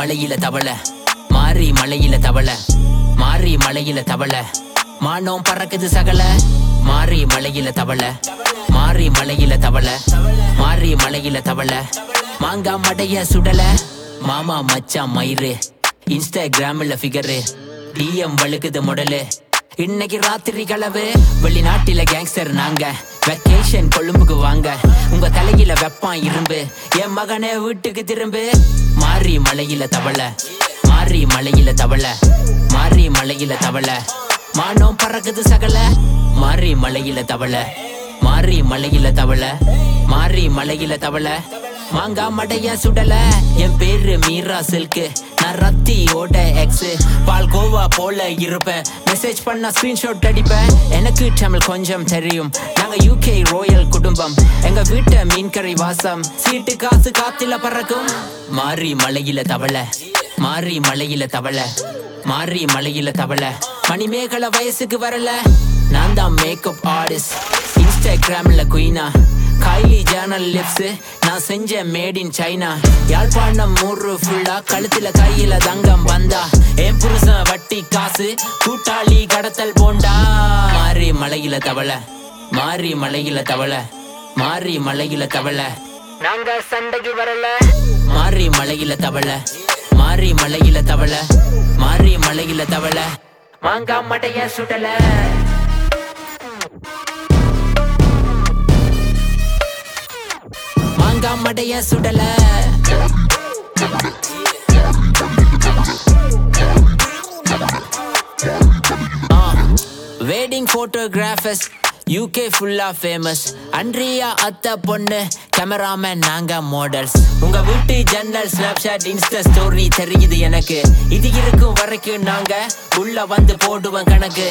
மலையில தவள மாறி மலையில தவள மாறி மலையில தவள மானம் பறக்குது சகல மாறி மலையில தவள மாறி மலையில தவள மாறி மலையில தவள மாங்கா மடைய சுடல மாமா மச்சான் மயிறு இன்ஸ்டாகிராம்ல ஃபிகரு டிஎம் வழுக்குது முடலு இன்னைக்கு ராத்திரி கலவு வெளிநாட்டில கேங்ஸ்டர் நாங்க வெக்கேஷன் கொழும்புக்கு வாங்க உங்க தலையில வெப்பான் இரும்பு என் மகனே வீட்டுக்கு திரும்பு மாறி மலையில தவள மாறி மலையில தவள மாறி மலையில தவள மானம் பறக்குது சகல மாறி மலையில தவள மாறி மலையில தவள மாறி மலையில தவள மாங்கா மடைய சுடல என் பேரு மீரா சில்கு நான் ரத்தியோட எக்ஸ் பால் கோவா போல இருப்பேன் மெசேஜ் பண்ணா ஸ்கிரீன்ஷாட் அடிப்பேன் எனக்கு தமிழ் கொஞ்சம் தெரியும் நாங்க யூகே ரோயல் குடும்பம் எங்க வீட்டை மீன் கறி வாசம் சீட்டு காசு காத்தில பறக்கும் மாறி மலையில தவள மாறி மலையில தவள மாறி மலையில தவள மணிமேகலை வயசுக்கு வரல நான் தான் மேக்கப் ஆர்டிஸ்ட் இன்ஸ்டாகிராம்ல குயினா கைலி ஜேர்னல் லிப்ஸ் நான் செஞ்ச மேட் இன் சைனா யாழ்ப்பாணம் மூறு ஃபுல்லா கழுத்துல கையில தங்கம் வந்தா என் புருஷன் வட்டி காசு கூட்டாளி கடத்தல் போண்டா மாறி மலையில தவள மாறி மலையில தவள மாறி மலையில தவள நாங்க சண்டைக்கு வரல மாறி மலையில தவள மாறி மலையில தவள மாறி மலையில தவள மாங்கா மடைய சுடல மாங்கா மடைய சுடல வெட்டிங் போட்டோகிராஃபர்ஸ் யூகே ஃபுல்லா ஃபேமஸ் அன்றியா அத்த பொண்ணு கேமராமேன் நாங்க மாடல்ஸ் உங்க வீட்டு ஜன்னல் ஸ்னாப்ஷாட் இன்ஸ்டா ஸ்டோரி தெரியுது எனக்கு இது இருக்கும் வரைக்கும் நாங்க உள்ள வந்து போடுவோம் கணக்கு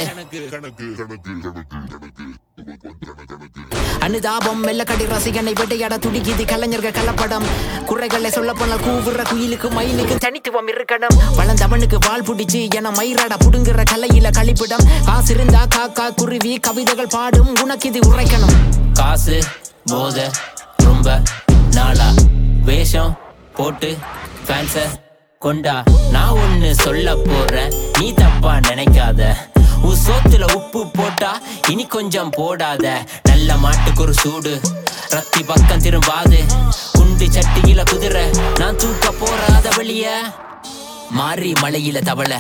அனுதாபம் மெல்லக்கடி ரசிகனை வேட்டையாட துடிக்குது கலைஞர்கள் கலப்படம் குறைகளை சொல்ல போனால் கூவுற குயிலுக்கு மயிலுக்கு தனித்துவம் இருக்கணும் வளர்ந்தவனுக்கு வால் புடிச்சு என மயிராட புடுங்குற கலையில கழிப்பிடம் காசு இருந்தா காக்கா குருவி கவிதைகள் பாடும் உனக்கு இது உரைக்கணும் காசு போத ரொம்ப நாளா வேஷம் போட்டு ஃபேன்ஸ கொண்டா நான் ஒண்ணு சொல்ல போறேன் நீ தப்பா நினைக்காத உன் சோத்துல உப்பு போட்டா இனி கொஞ்சம் போடாத நல்ல மாட்டுக்கு ஒரு சூடு ரத்தி பக்கம் திரும்பாது குண்டு சட்டியில குதிரை நான் தூக்க போறாத வெளிய மாறி மலையில தவள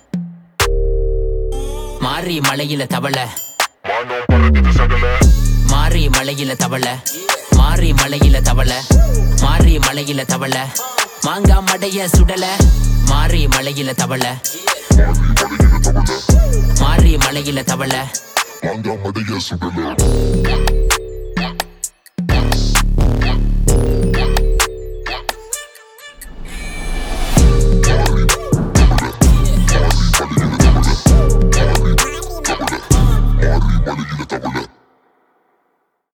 மாறி மலையில தவள மானம் பறக்குது சகல மாறி மலையில தவள மாறி மலையில தவள மாறி மலையில தவள மாங்கா மடைய சுடல மாறி மலையில தவள மாறி மலையில தவள மாறி மலையில தவள மாங்கா மடைய சுடல